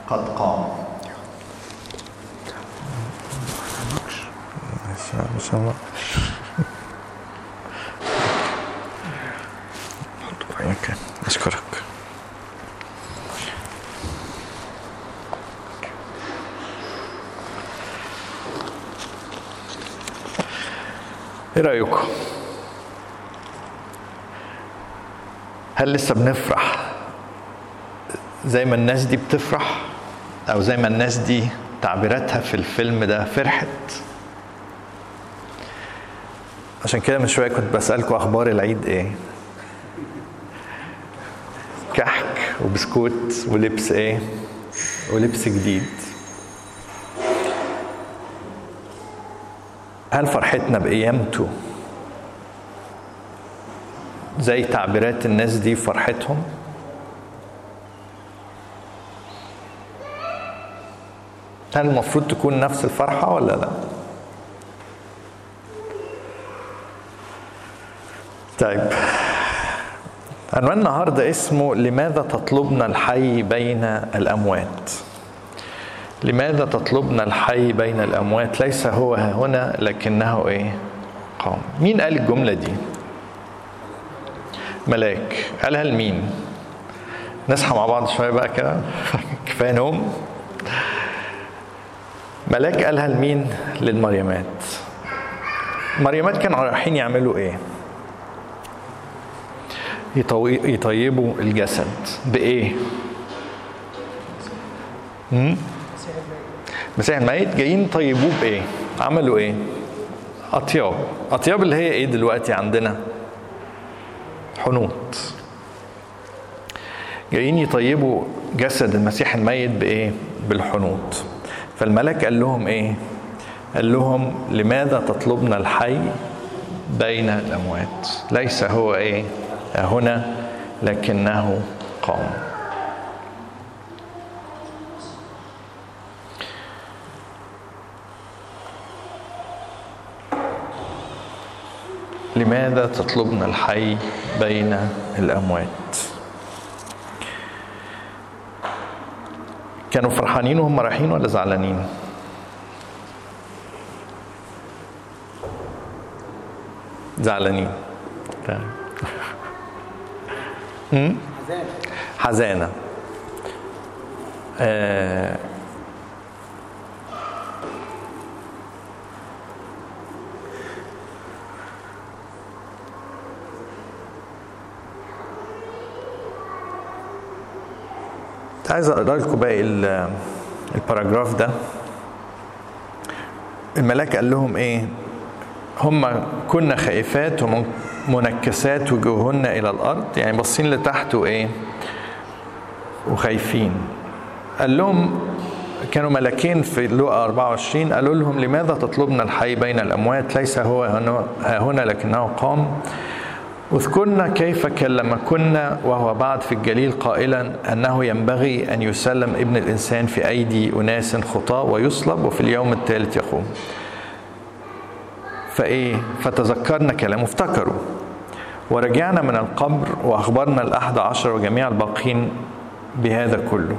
قد قام ما شاء الله اوكي اشكرك ايه رايكم هل لسه بنفرح زي ما الناس دي بتفرح او زي ما الناس دي تعبيراتها في الفيلم ده فرحت عشان كده من شويه كنت بسالكم اخبار العيد ايه كحك وبسكوت ولبس ايه ولبس جديد هل فرحتنا بقيامته زي تعبيرات الناس دي فرحتهم هل المفروض تكون نفس الفرحة ولا لا؟ طيب عنوان النهارده اسمه لماذا تطلبنا الحي بين الأموات؟ لماذا تطلبنا الحي بين الأموات؟ ليس هو ها هنا لكنه إيه؟ قام. مين قال الجملة دي؟ ملاك. قالها لمين؟ نصحى مع بعض شوية بقى كده كفاية نوم. ملاك قالها لمين؟ للمريمات. مريمات كانوا رايحين يعملوا ايه؟ يطيبوا الجسد بإيه؟ امم مسيح الميت جايين يطيبوه بإيه؟ عملوا إيه؟ أطياب، أطياب اللي هي إيه دلوقتي عندنا؟ حنوط. جايين يطيبوا جسد المسيح الميت بإيه؟ بالحنوط. فالملاك قال لهم ايه قال لهم لماذا تطلبن الحي بين الاموات ليس هو ايه هنا لكنه قام لماذا تطلبن الحي بين الاموات كانوا فرحانين وهم رايحين ولا زعلانين؟ زعلانين طيب حزانة آه عايز اقرا لكم باقي الباراجراف ده الملاك قال لهم ايه هم كنا خائفات ومنكسات وجوههن الى الارض يعني باصين لتحت وايه وخايفين قال لهم كانوا ملكين في لوقا 24 قالوا لهم لماذا تطلبنا الحي بين الاموات ليس هو ها هنا لكنه قام اذكرنا كيف كلمكن وهو بعد في الجليل قائلا انه ينبغي ان يسلم ابن الانسان في ايدي اناس خطاة ويصلب وفي اليوم الثالث يقوم. فايه؟ فتذكرنا كلامه افتكروا ورجعنا من القبر واخبرنا الاحد عشر وجميع الباقين بهذا كله.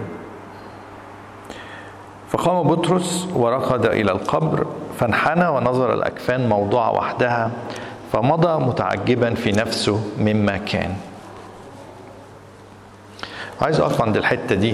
فقام بطرس وركض الى القبر فانحنى ونظر الاكفان موضوعه وحدها فمضى متعجبا في نفسه مما كان عايز اقف عند الحته دي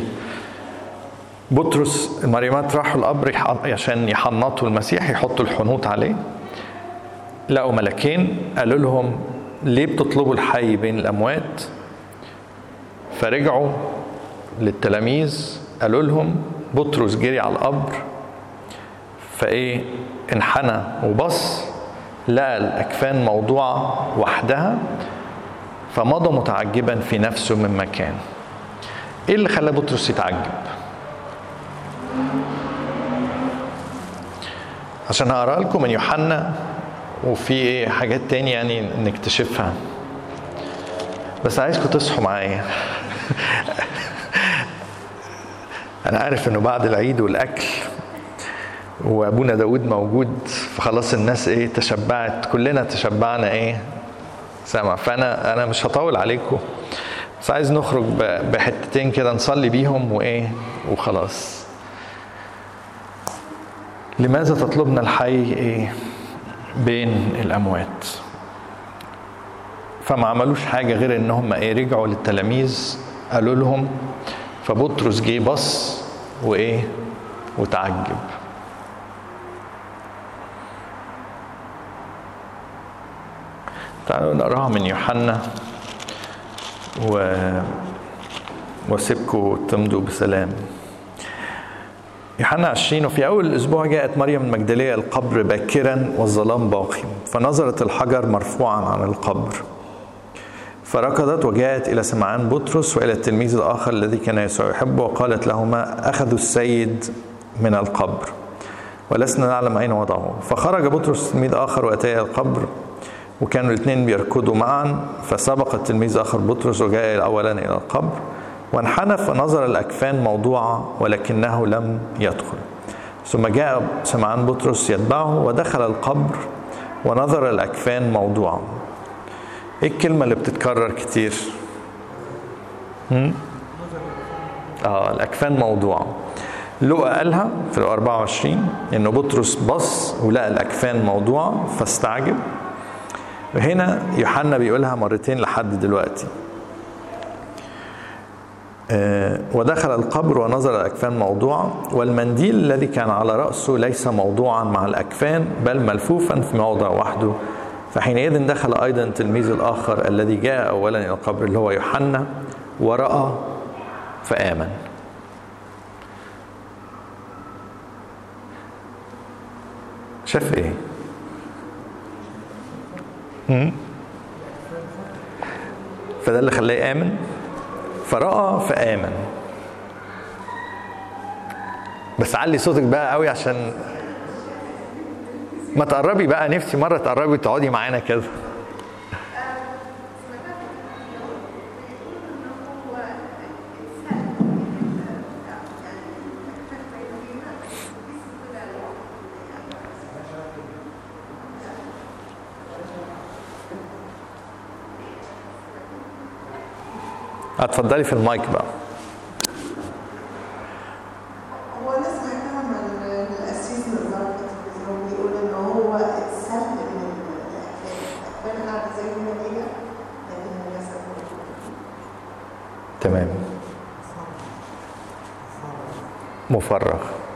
بطرس المريمات راحوا القبر عشان يحنطوا المسيح يحطوا الحنوط عليه لقوا ملكين قالوا لهم ليه بتطلبوا الحي بين الاموات فرجعوا للتلاميذ قالوا لهم بطرس جري على القبر فايه انحنى وبص لقى الأكفان موضوعة وحدها فمضى متعجبا في نفسه مما كان ايه اللي خلى بطرس يتعجب عشان هقرا لكم من يوحنا وفي ايه حاجات تاني يعني نكتشفها بس عايزكم تصحوا معايا انا عارف انه بعد العيد والاكل وابونا داود موجود فخلاص الناس ايه تشبعت كلنا تشبعنا ايه سمع فانا انا مش هطول عليكم بس عايز نخرج ب- بحتتين كده نصلي بيهم وايه وخلاص لماذا تطلبنا الحي ايه بين الاموات فما عملوش حاجه غير ان هم ايه رجعوا للتلاميذ قالوا لهم فبطرس جه بص وايه وتعجب تعالوا نقراها من يوحنا و واسيبكم تمضوا بسلام يوحنا 20 وفي أول الأسبوع جاءت مريم المجدلية القبر باكرا والظلام باقي فنظرت الحجر مرفوعا عن القبر فركضت وجاءت إلى سمعان بطرس وإلى التلميذ الآخر الذي كان يسوع يحبه وقالت لهما أخذوا السيد من القبر ولسنا نعلم أين وضعه فخرج بطرس تلميذ آخر وأتى إلى القبر وكانوا الاثنين بيركضوا معا فسبق التلميذ آخر بطرس وجاء أولا إلى القبر وانحنى فنظر الأكفان موضوعة ولكنه لم يدخل ثم جاء سمعان بطرس يتبعه ودخل القبر ونظر الأكفان موضوعة ايه الكلمة اللي بتتكرر كتير؟ هم؟ اه الأكفان موضوعة لقى قالها في ال 24 انه بطرس بص ولقى الأكفان موضوعة فاستعجب هنا يوحنا بيقولها مرتين لحد دلوقتي آه، ودخل القبر ونظر الأكفان موضوعة والمنديل الذي كان على رأسه ليس موضوعا مع الأكفان بل ملفوفا في موضع وحده فحينئذ دخل أيضا التلميذ الآخر الذي جاء أولا إلى القبر اللي هو يوحنا ورأى فآمن شاف ايه؟ مم؟ فده اللي خلاه يآمن فرأى فآمن بس علي صوتك بقى قوي عشان ما تقربي بقى نفسي مرة تقربي وتقعدي معانا كده اتفضلي في المايك بقى هو انا سمعتها من من القسيس بالظبط هو بيقول ان هو اتسلب من الاكفان الاكفان قاعده زي ما هي لكن الجسد موجود. تمام مفرغ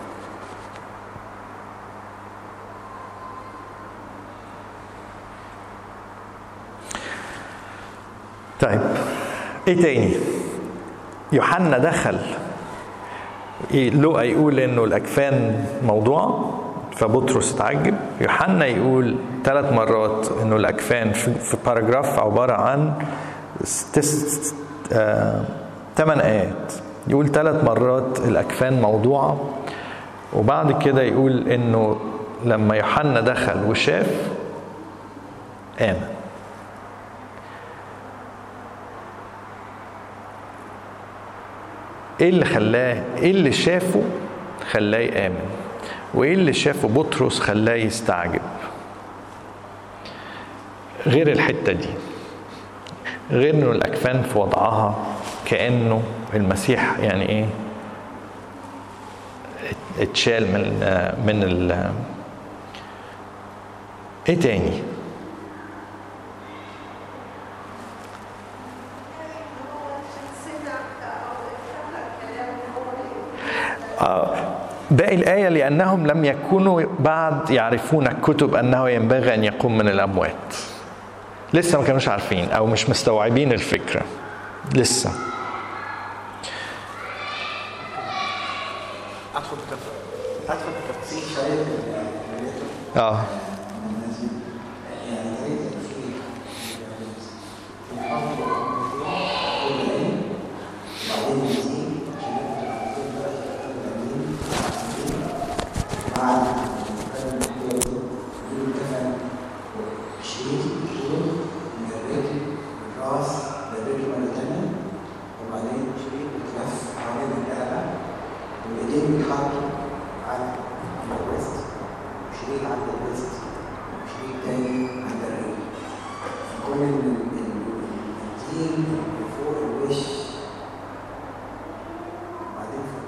طيب ايه تاني يوحنا دخل إيه، لوقا يقول انه الاكفان موضوعه فبطرس اتعجب يوحنا يقول ثلاث مرات انه الاكفان في في باراجراف عباره عن تس آه، ثمان ايات يقول ثلاث مرات الاكفان موضوعه وبعد كده يقول انه لما يوحنا دخل وشاف امن ايه اللي خلاه ايه اللي شافه خلاه يامن وايه اللي شافه بطرس خلاه يستعجب غير الحته دي غير انه الاكفان في وضعها كانه المسيح يعني ايه اتشال من من ال ايه تاني باقي الآية لأنهم لم يكونوا بعد يعرفون الكتب أنه ينبغي أن يقوم من الأموات لسه ما كانوش عارفين أو مش مستوعبين الفكرة لسه ادخل تف- ادخل تفصيل اه بيتحطوا على الويست شريط عند الويست شريط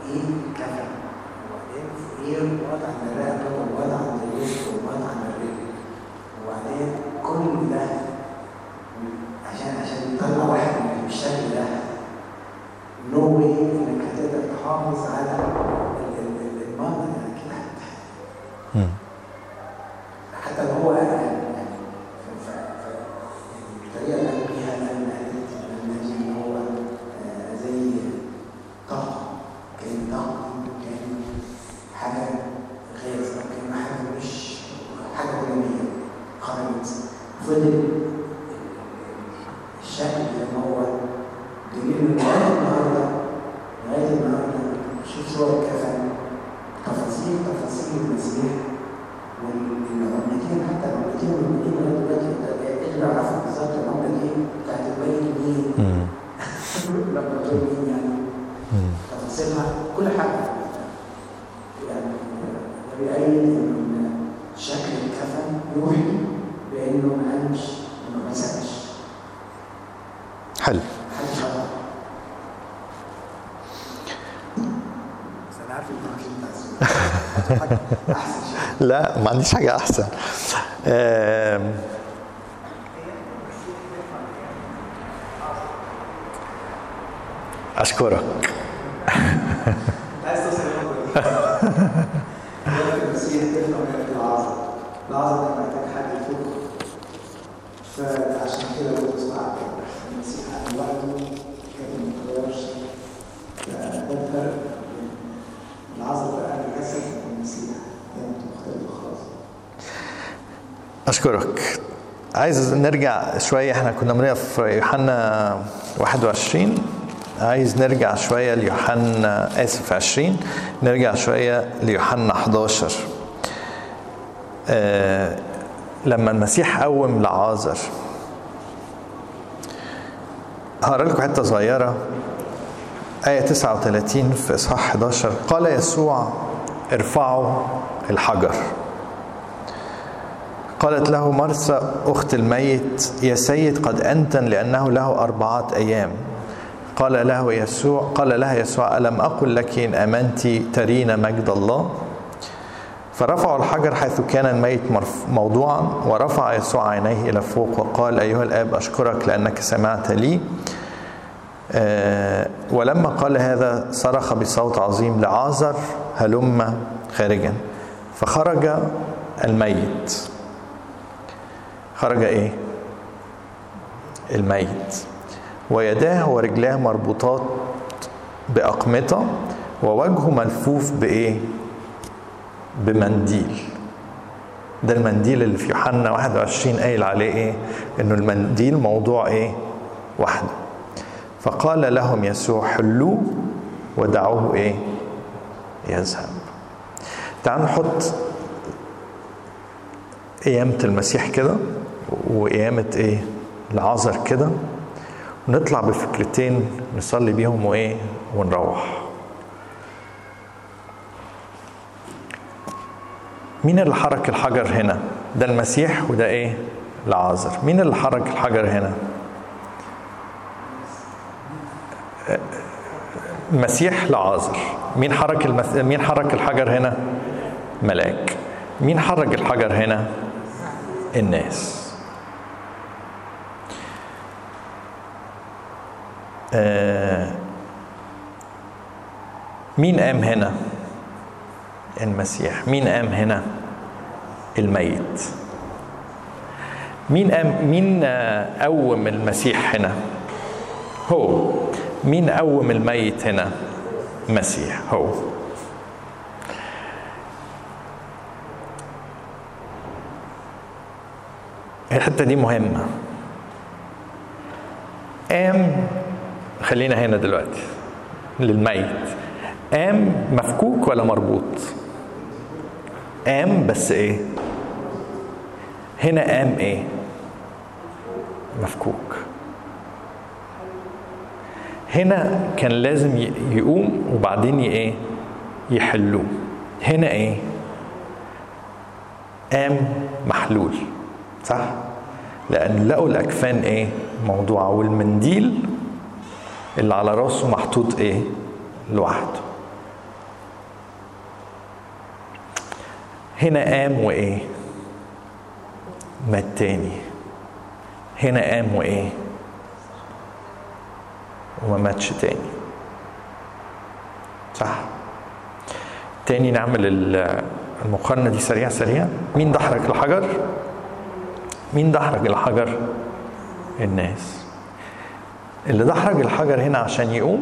فوقيه كفن وبعدين فوقيه وضع عند الرقبة ووضع عند الوسط ووضع عند الرجل وبعدين كل ده عشان عشان يطلع واحد بالشكل ده نو واي انك هتقدر تحافظ على ال- ال- ال- المنظر يعني كده مم. حتى لو هو يعني يعني ف- ف- ف- يعني الطريقه اللي قال بيها لما قالت الناجي ان هو آه، زي طاقه كان طاقه كان حاجه غاز او كان حاجه مش حاجه ديناميه خرجت فضل الشكل زي ما هو دليل لغايه النهارده لغايه النهارده شوف صور الكفن تفاصيل تفاصيل المسيح والعملتين حتى العملتين موجودين لغايه دلوقتي يقدروا يعرفوا بالظبط العمله دي بتاعت البيت مين مم. لما تقول مين يعني مم. تفاصيلها كل حاجه يعني ده بيأيد ان شكل الكفن يوحي بانه ما قامش انه ما سابش حلو حاجه شبه بس انا عارف انك انت حاجه احسن شيء لا ما عنديش حاجة أحسن آم، أشكرك عايز توصل للنقطة دي. دلوقتي المسيح تفهم من العظم العظم ده محتاج حد يفوق فعشان كده بطرس بعد المسيح على وقته كان ما اتغيرش فده الفرق بين العظم بقى الجسد والمسيح كانت مختلفة خالص أشكرك عايز نرجع شوية احنا كنا بنقف في يوحنا 21 عايز نرجع شوية ليوحنا آسف 20 نرجع شوية ليوحنا 11 آه لما المسيح قوم لعازر هقرا لكم حتة صغيرة آية 39 في إصحاح 11 قال يسوع ارفعوا الحجر قالت له مرسى أخت الميت يا سيد قد أنتن لأنه له أربعة أيام قال له يسوع قال لها يسوع ألم أقل لك إن أمنت ترين مجد الله فرفعوا الحجر حيث كان الميت مرف- موضوعا ورفع يسوع عينيه إلى فوق وقال أيها الآب أشكرك لأنك سمعت لي آه، ولما قال هذا صرخ بصوت عظيم لعازر هلم خارجا فخرج الميت خرج ايه الميت ويداه ورجلاه مربوطات بأقمطة ووجهه ملفوف بإيه بمنديل ده المنديل اللي في يوحنا 21 قايل عليه ايه انه المنديل موضوع ايه وحده فقال لهم يسوع حلوه ودعوه ايه يذهب تعالوا نحط قيامة المسيح كده وقيامة ايه العذر كده ونطلع بفكرتين نصلي بيهم وايه ونروح مين اللي حرك الحجر هنا ده المسيح وده ايه العازر مين اللي حرك الحجر هنا المسيح لعازر مين حرك المس... مين حرك الحجر هنا ملاك مين حرك الحجر هنا الناس آه مين قام هنا المسيح مين قام هنا الميت مين قام مين آه، قوم المسيح هنا هو مين قوم الميت هنا مسيح هو الحته دي مهمه قام خلينا هنا دلوقتي للميت قام مفكوك ولا مربوط قام بس ايه هنا قام ايه مفكوك هنا كان لازم ي- يقوم وبعدين ي- ايه يحلوه هنا ايه قام محلول صح لان لقوا الاكفان ايه موضوعه والمنديل اللي على راسه محطوط ايه لوحده هنا قام وايه مات تاني هنا قام وايه وما ماتش تاني صح تاني نعمل ال- المقارنة دي سريع سريع مين دحرج الحجر مين دحرج الحجر الناس اللي دحرج الحجر هنا عشان يقوم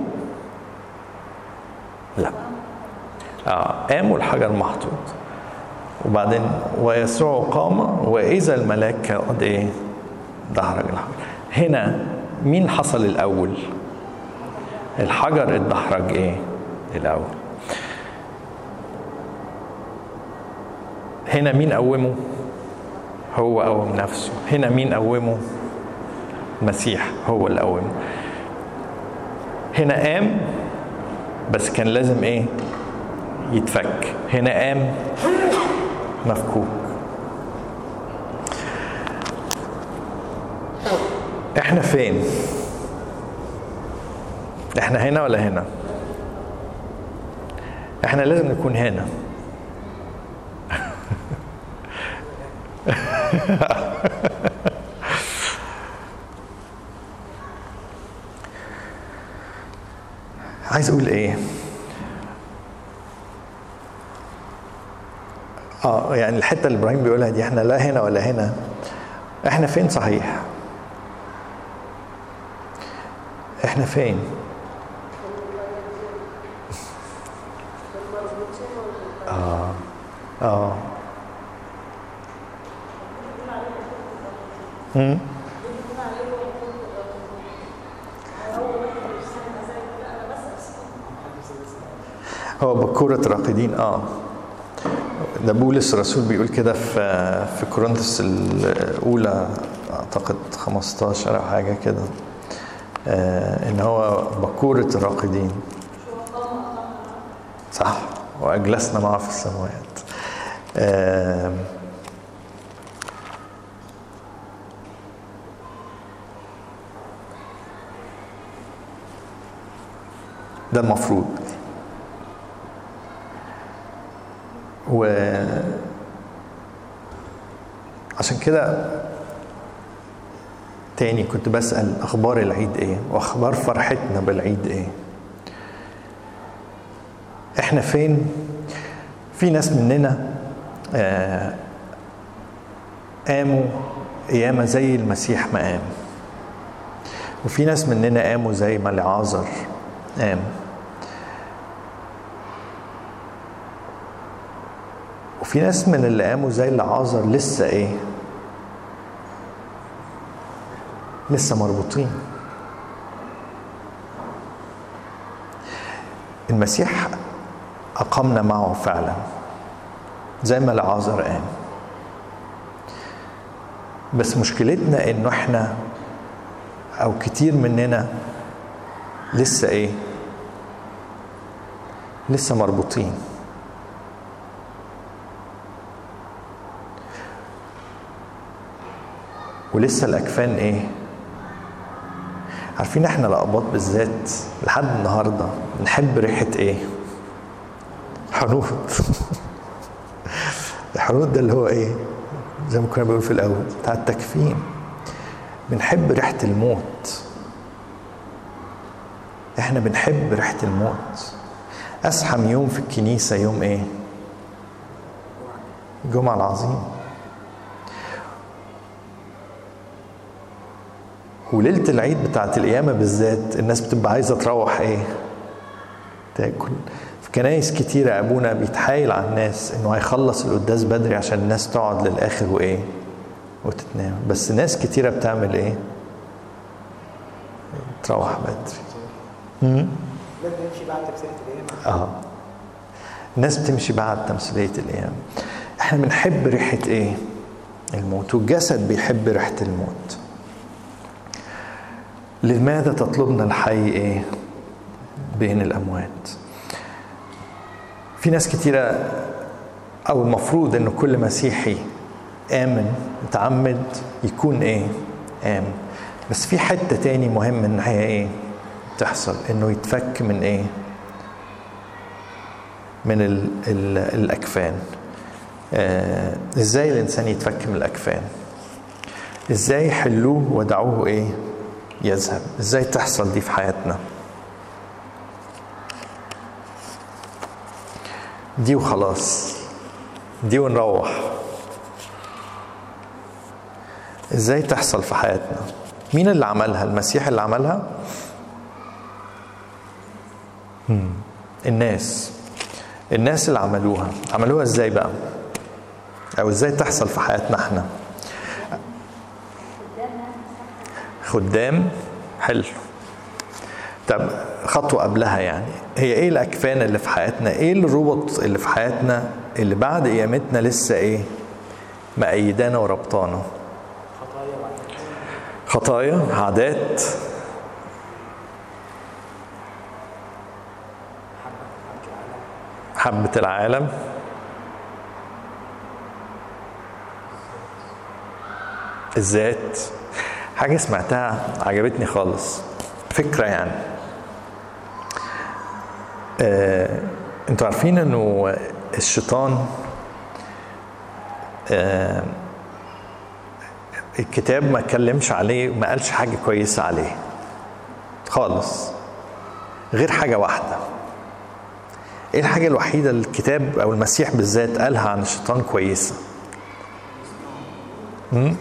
لا اه قام والحجر محطوط وبعدين ويسوع قام واذا الملاك قد ايه دحرج الحجر هنا مين حصل الاول الحجر اتدحرج ايه الاول هنا مين قومه هو قوم نفسه هنا مين قومه المسيح هو اللي قومه هنا قام بس كان لازم ايه يتفك هنا قام مفكوك احنا فين احنا هنا ولا هنا احنا لازم نكون هنا عايز اقول ايه اه يعني الحته اللي ابراهيم بيقولها دي احنا لا هنا ولا هنا احنا فين صحيح احنا فين اه اه مم. هو بكورة راقدين اه ده بولس الرسول بيقول كده في في كورنثوس الاولى اعتقد 15 او حاجه كده آه ان هو بكورة الراقدين صح واجلسنا معه في السماوات آه ده المفروض و عشان كده تاني كنت بسأل أخبار العيد إيه وأخبار فرحتنا بالعيد إيه إحنا فين في ناس مننا آه قاموا قيامة زي المسيح ما قام وفي ناس مننا قاموا زي ما لعازر قام وفي ناس من اللي قاموا زي اللي عازر لسه ايه لسه مربوطين المسيح أقامنا معه فعلا زي ما العازر قام بس مشكلتنا انه احنا او كتير مننا لسه ايه لسه مربوطين ولسه الاكفان ايه عارفين احنا الاقباط بالذات لحد النهارده بنحب ريحه ايه حنوط الحنوط ده اللي هو ايه زي ما كنا بنقول في الاول بتاع التكفين بنحب ريحه الموت احنا بنحب ريحه الموت اسحم يوم في الكنيسه يوم ايه الجمعه العظيم وليله العيد بتاعت القيامه بالذات الناس بتبقى عايزه تروح ايه تاكل في كنايس كتيرة أبونا بيتحايل على الناس إنه هيخلص القداس بدري عشان الناس تقعد للآخر وإيه وتتنام بس ناس كتيرة بتعمل إيه تروح بدري ده بنمشي بعد تفسير القيامة اه الناس بتمشي بعد تمثيلية الأيام احنا بنحب ريحة ايه الموت والجسد بيحب ريحة الموت لماذا تطلبنا الحي ايه بين الأموات في ناس كتيرة أو المفروض إنه كل مسيحي آمن متعمد يكون إيه؟ آمن بس في حتة تاني مهم إن هي إيه؟ تحصل إنه يتفك من إيه؟ من ال ال الأكفان آه ازاي الانسان يتفك من الاكفان ازاي يحلوه ودعوه ايه يذهب ازاي تحصل دي في حياتنا دي وخلاص دي ونروح ازاي تحصل في حياتنا مين اللي عملها المسيح اللي عملها مم. الناس الناس اللي عملوها عملوها ازاي بقى او ازاي تحصل في حياتنا احنا خدام حلو طب خطوة قبلها يعني هي ايه الأكفان اللي في حياتنا ايه الربط اللي في حياتنا اللي بعد قيامتنا لسه ايه مأيدانا وربطانا خطايا وعادات خطايا عادات حبة حبة العالم حبة العالم الذات حاجة سمعتها عجبتني خالص فكرة يعني آه، انتوا عارفين انه الشيطان آه، الكتاب ما اتكلمش عليه ما قالش حاجة كويسة عليه خالص غير حاجة واحدة ايه الحاجة الوحيدة اللي الكتاب او المسيح بالذات قالها عن الشيطان كويسة؟ امم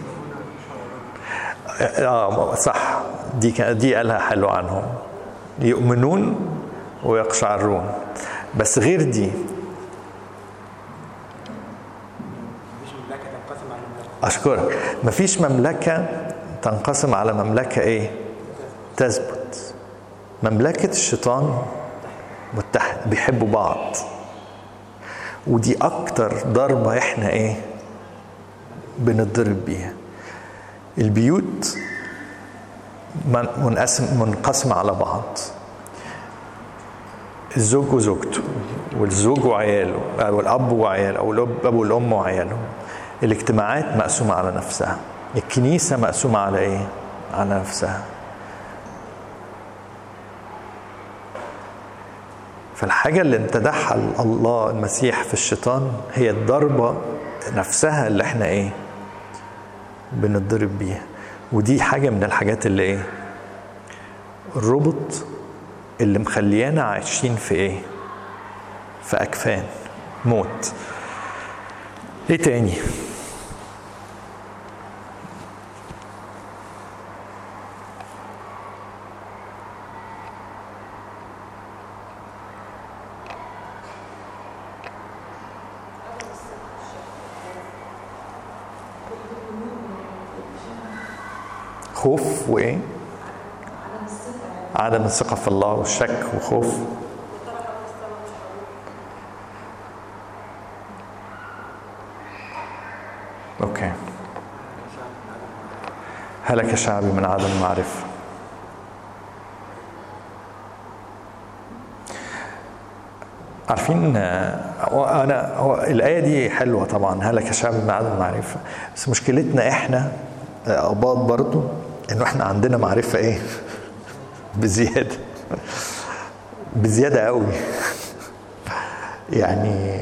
اه صح دي كان- دي قالها حلو عنهم يؤمنون ويقشعرون بس غير دي مفيش مملكة تنقسم على مملكة اشكرك مفيش مملكة تنقسم على مملكة ايه؟ تثبت مملكة الشيطان متحد بيحبوا بعض ودي اكتر ضربة احنا ايه بنضرب بيها البيوت من- منقسم منقسمة على بعض الزوج وزوجته والزوج وعياله او الاب وعياله او الاب والام وعيالهم الاجتماعات مقسومة على نفسها الكنيسة مقسومة على ايه على نفسها فالحاجة اللي امتدحها الله المسيح في الشيطان هي الضربة نفسها اللي احنا ايه بنضرب بيها ودي حاجة من الحاجات اللي ايه الربط اللي مخليانا عايشين في ايه في اكفان موت ايه تاني خوف وايه عدم الثقة في الله والشك وخوف اوكي هلك شعبي من عدم المعرفة عارفين آه، هو انا هو الايه دي حلوه طبعا هلك شعبي من عدم المعرفه بس مشكلتنا احنا آه، اقباط برضو انه احنا عندنا معرفه ايه بزياده بزياده قوي يعني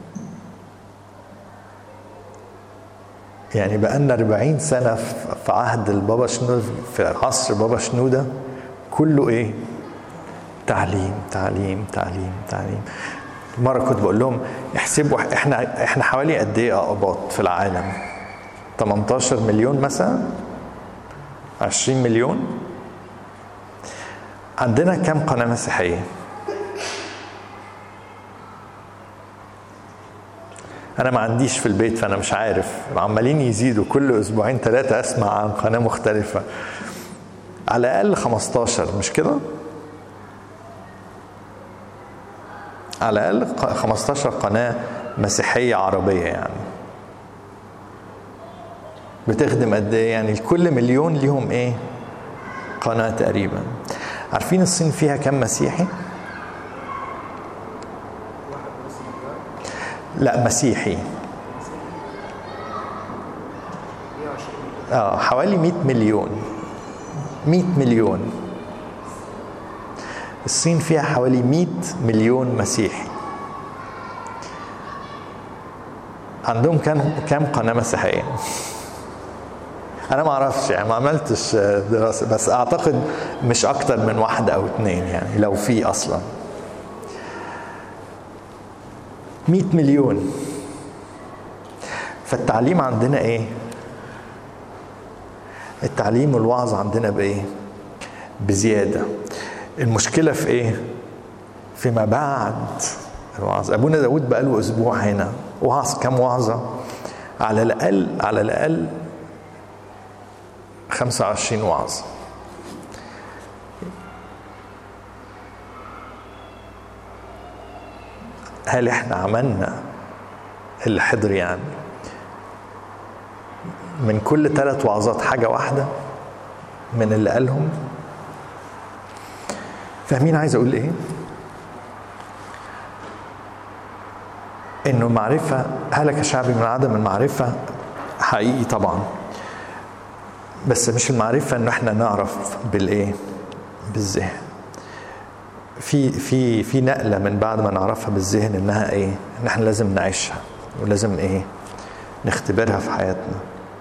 يعني بقالنا 40 سنة في- في عهد البابا شنودة في عصر بابا شنودة كله ايه؟ تعليم تعليم تعليم تعليم مرة كنت بقول لهم احسبوا احنا احنا حوالي قد ايه اقباط في العالم؟ 18 مليون مثلا 20 مليون عندنا كم قناة مسيحية؟ انا ما عنديش في البيت فانا مش عارف عمالين يزيدوا كل اسبوعين ثلاثه اسمع عن قناه مختلفه على الاقل 15 مش كده على الاقل ق- 15 قناه مسيحيه عربيه يعني بتخدم قد ايه يعني كل مليون ليهم ايه قناه تقريبا عارفين الصين فيها كم مسيحي لا مسيحي 120 اه حوالي 100 مليون 100 مليون الصين فيها حوالي 100 مليون مسيحي عندهم كام كام قناه مسيحيه انا ما اعرفش يعني ما عملتش دراسه بس اعتقد مش اكتر من واحده او اتنين يعني لو في اصلا 100 مليون فالتعليم عندنا ايه التعليم والوعظ عندنا بايه بزياده المشكله في ايه فيما بعد الوعظ ابونا داود بقى له اسبوع هنا وعظ كم وعظه على الاقل على الاقل 25 وعظ هل احنا عملنا اللي حضر يعني من كل ثلاث وعظات حاجة واحدة من اللي قالهم فاهمين عايز اقول ايه انه المعرفة هلك شعبي من عدم المعرفة حقيقي طبعا بس مش المعرفة انه احنا نعرف بالايه بالذهن في في في نقله من بعد ما نعرفها بالذهن انها ايه؟ ان احنا لازم نعيشها ولازم ايه؟ نختبرها في حياتنا.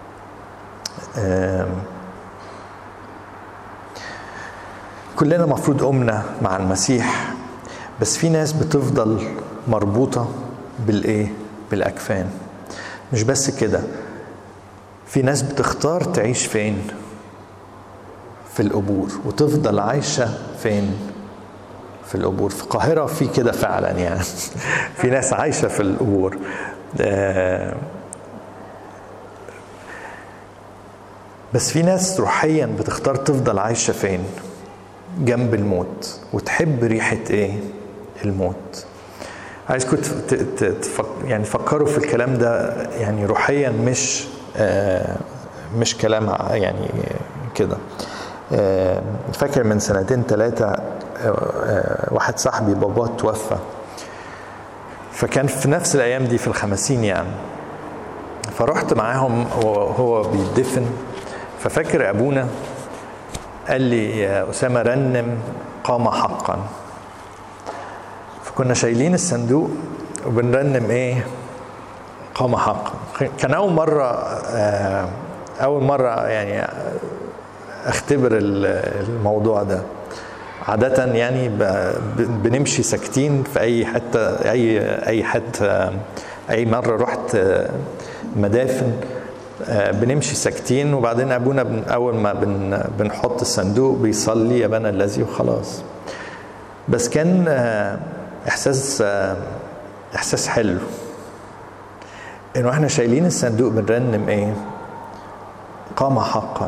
كلنا مفروض قمنا مع المسيح بس في ناس بتفضل مربوطه بالايه؟ بالاكفان. مش بس كده في ناس بتختار تعيش فين؟ في القبور وتفضل عايشه فين؟ في القبور في القاهرة في كده فعلا يعني في ناس عايشة في القبور بس في ناس روحيا بتختار تفضل عايشة فين جنب الموت وتحب ريحة ايه الموت عايزكم تفك يعني تفكروا في الكلام ده يعني روحيا مش مش كلام يعني كده فاكر من سنتين ثلاثة واحد صاحبي باباه توفى فكان في نفس الايام دي في الخمسين يعني فرحت معاهم وهو بيدفن ففاكر ابونا قال لي يا اسامه رنم قام حقا فكنا شايلين الصندوق وبنرنم ايه قام حقا كان اول مره اول مره يعني اختبر الموضوع ده عادة يعني بنمشي ساكتين في أي حتة أي أي حتة أي مرة رحت مدافن بنمشي ساكتين وبعدين أبونا أول ما بن بنحط الصندوق بيصلي يا بنا الذي وخلاص بس كان إحساس إحساس حلو إنه إحنا شايلين الصندوق بنرنم إيه؟ قام حقا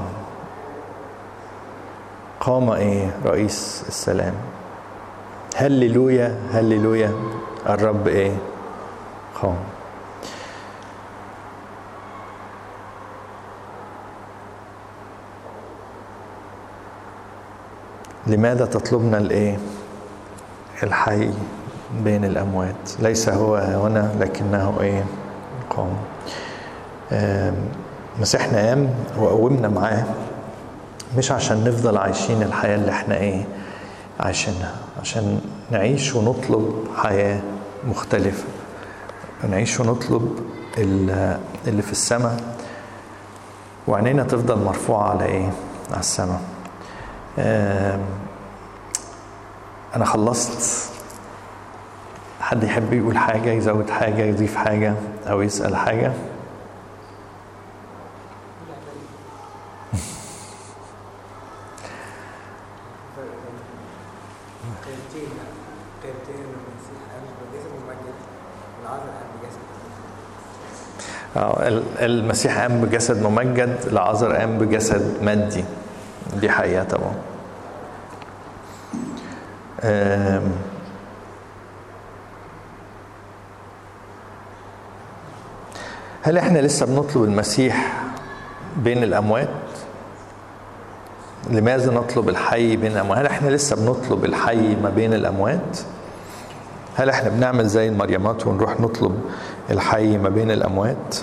قام ايه رئيس السلام هللويا هللويا الرب ايه قام لماذا تطلبنا الايه الحي بين الاموات ليس هو هنا لكنه ايه قام مسيحنا قام وقومنا معاه مش عشان نفضل عايشين الحياة اللي احنا ايه عايشينها عشان نعيش ونطلب حياة مختلفة نعيش ونطلب اللي في السماء وعينينا تفضل مرفوعة على ايه على السماء انا خلصت حد يحب يقول حاجة يزود حاجة يضيف حاجة او يسأل حاجة المسيح قام بجسد ممجد العذر قام بجسد مادي دي حقيقة طبعا هل احنا لسه بنطلب المسيح بين الأموات؟ لماذا نطلب الحي بين الأموات؟ هل احنا لسه بنطلب الحي ما بين الأموات؟ هل احنا بنعمل زي المريمات ونروح نطلب الحي ما بين الأموات؟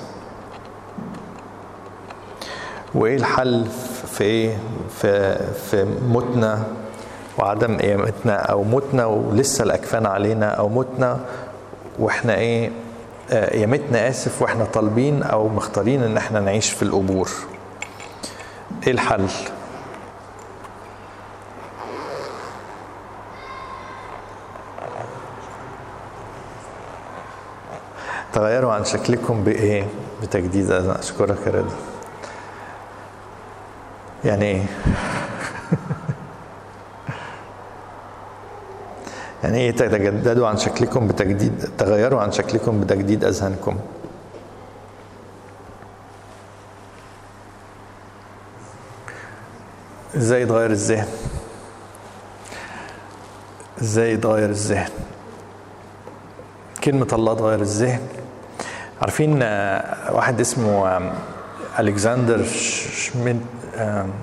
وايه الحل في ايه في في موتنا وعدم قيامتنا او موتنا ولسه الاكفان علينا او موتنا واحنا ايه آه، قيامتنا اسف واحنا طالبين او مختارين ان احنا نعيش في القبور ايه الحل تغيروا عن شكلكم بايه بتجديد أذان. اشكرك يا رضا يعني ايه يعني ايه تتجددوا عن شكلكم بتجديد تغيروا عن شكلكم بتجديد اذهانكم ازاي يتغير الذهن ازاي يتغير الذهن كلمة الله تغير الذهن عارفين آه، واحد اسمه آم، ألكسندر ش- شميد آم،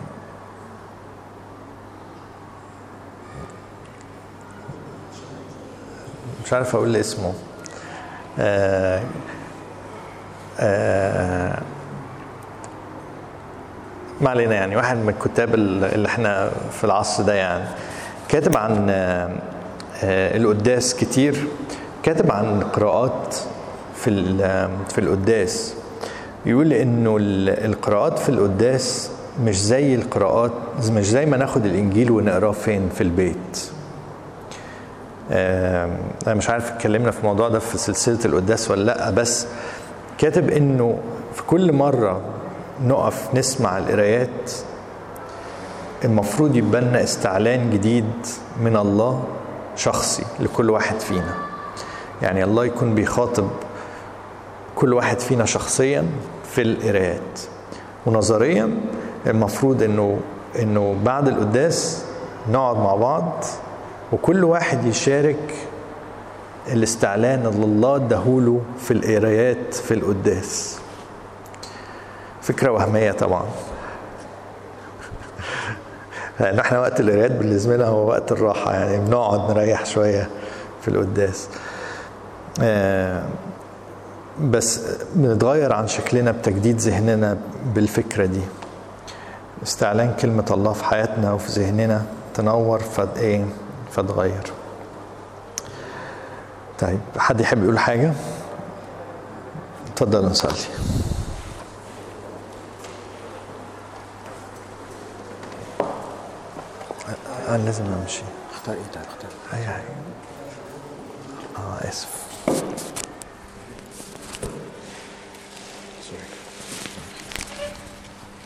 مش عارف اقول اسمه آه آه ما علينا يعني واحد من الكتاب اللي احنا في العصر ده يعني كاتب عن آه، آه، القداس كتير كاتب عن قراءات في ال- في القداس يقول انه ال- القراءات في القداس مش زي القراءات مش زي ما ناخد الانجيل ونقراه فين في البيت آم، انا مش عارف اتكلمنا في الموضوع ده في سلسله القداس ولا لا بس كاتب انه في كل مره نقف نسمع القرايات المفروض يبقى لنا استعلان جديد من الله شخصي لكل واحد فينا يعني الله يكون بيخاطب كل واحد فينا شخصيا في القرايات ونظريا المفروض انه انه بعد القداس نقعد مع بعض وكل واحد يشارك الاستعلان اللي الله اداهوله في القرايات في القداس فكرة وهمية طبعا لأن احنا وقت القرايات بالنسبة لنا هو وقت الراحة يعني بنقعد نريح شوية في القداس آه، بس بنتغير عن شكلنا بتجديد ذهننا بالفكرة دي استعلان كلمة الله في حياتنا وفي ذهننا تنور فد ايه فتغير طيب حد يحب يقول حاجة اتفضل نصلي أنا لازم أمشي اختار ايه طيب اختار أي حاجة آه آسف